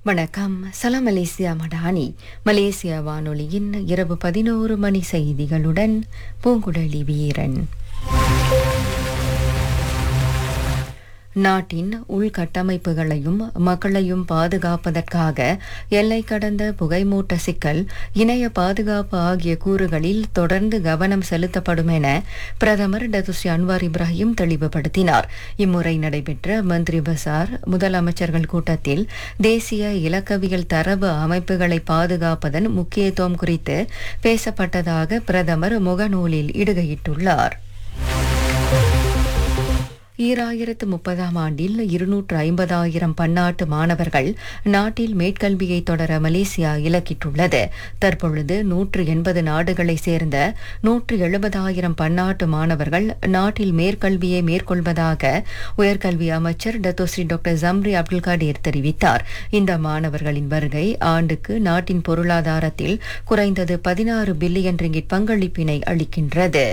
வணக்கம் சலாம் Malaysia Madani Malaysia வானொலியின் இரவு பதினோரு மணி செய்திகளுடன் பூங்குழலி வீரன் நாட்டின் உள்கட்டமைப்புகளையும் மக்களையும் பாதுகாப்பதற்காக எல்லை கடந்த புகைமூட்ட சிக்கல் இணைய பாதுகாப்பு ஆகிய கூறுகளில் தொடர்ந்து கவனம் செலுத்தப்படும் என பிரதமர் டத்துஸ்ரீ அன்வார் இப்ராஹிம் தெளிவுபடுத்தினார் இம்முறை நடைபெற்ற மந்திரி பசார் முதலமைச்சர்கள் கூட்டத்தில் தேசிய இலக்கவியல் தரவு அமைப்புகளை பாதுகாப்பதன் முக்கியத்துவம் குறித்து பேசப்பட்டதாக பிரதமர் முகநூலில் இடுகையிட்டுள்ளார் ஈராயிரத்து முப்பதாம் ஆண்டில் இருநூற்று ஐம்பதாயிரம் பன்னாட்டு மாணவர்கள் நாட்டில் மேற்கல்வியை தொடர மலேசியா இலக்கிட்டுள்ளது தற்பொழுது நூற்று எண்பது நாடுகளைச் சேர்ந்த நூற்று எழுபதாயிரம் பன்னாட்டு மாணவர்கள் நாட்டில் மேற்கல்வியை மேற்கொள்வதாக உயர்கல்வி அமைச்சர் Datuk Seri doctor Zambry Abdul Kadir தெரிவித்தார் இந்த மாணவர்களின் வருகை ஆண்டுக்கு நாட்டின் பொருளாதாரத்தில் குறைந்தது பதினாறு பில்லியன் ரிங்கிட் பங்களிப்பினை அளிக்கின்றது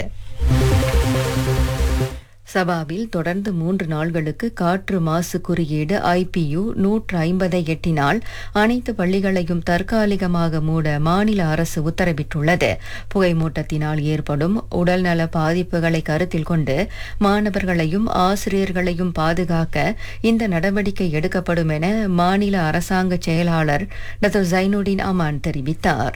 சபாவில் தொடர்ந்து மூன்று நாள்களுக்கு காற்று மாசு குறியீடு ஐபியு நூற்று ஐம்பதை எட்டினால் அனைத்து பள்ளிகளையும் தற்காலிகமாக மூட மாநில அரசு உத்தரவிட்டுள்ளது புகைமூட்டத்தினால் ஏற்படும் உடல்நல பாதிப்புகளை கருத்தில் கொண்டு மாணவர்களையும் ஆசிரியர்களையும் பாதுகாக்க இந்த நடவடிக்கை எடுக்கப்படும் என மாநில அரசாங்க செயலாளர் டாக்டர் ஜைனுடின் அமான் தெரிவித்தார்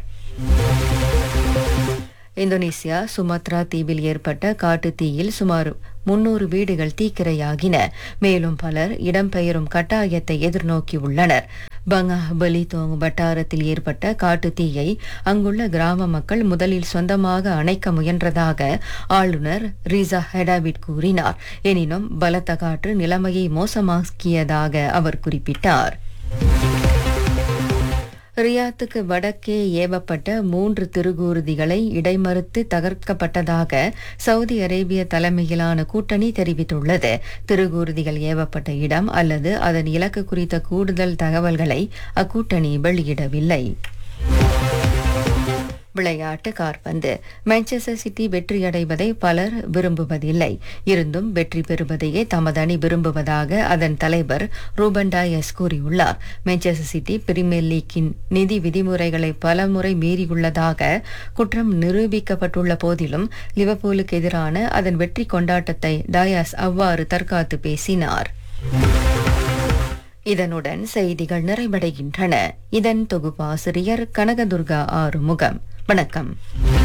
இந்தோனேசியா சுமத்ரா தீவில் ஏற்பட்ட காட்டுத் தீயில் சுமார் முன்னூறு வீடுகள் தீக்கிரையாகின மேலும் பலர் இடம்பெயரும் கட்டாயத்தை எதிர்நோக்கியுள்ளனர் பங்கா பலிதோங் வட்டாரத்தில் ஏற்பட்ட காட்டுத் தீயை அங்குள்ள கிராம மக்கள் முதலில் சொந்தமாக அணைக்க முயன்றதாக ஆளுநர் ரீசா ஹெடாவிட் கூறினார் எனினும் பலத்த காற்று நிலைமையை மோசமாக்கியதாக அவர் குறிப்பிட்டார் ரியாத்துக்கு வடக்கே ஏவப்பட்ட மூன்று திருகூர்திகளை இடைமறுத்து தகர்க்கப்பட்டதாக சவுதி அரேபிய தலைமையிலான கூட்டணி தெரிவித்துள்ளது திருகூர்திகள் ஏவப்பட்ட இடம் அல்லது அதன் இலக்கு குறித்த கூடுதல் தகவல்களை அக்கூட்டணி வெளியிடவில்லை விளையாட்டு கார்பந்து மான்செஸ்டர் சிட்டி வெற்றியடைவதை பலர் விரும்புவதில்லை இருந்தும் வெற்றி பெறுவதையே தமது அணி விரும்புவதாக அதன் தலைவர் ரூபன் டாயஸ் கூறியுள்ளார் மான்செஸ்டர் சிட்டி பிரீமியர் லீக்கின் நிதி விதிமுறைகளை பலமுறை மீறியுள்ளதாக குற்றம் நிரூபிக்கப்பட்டுள்ள போதிலும் லிவர்பூலுக்கு எதிரான அதன் வெற்றி கொண்டாட்டத்தை டயாஸ் அவ்வாறு தற்காத்து பேசினார் இதனுடன் செய்திகள் நிறைவடைகின்றன இதன் தொகுப்பாசிரியர் கனகதுர்கா ஆறுமுகம் வணக்கம்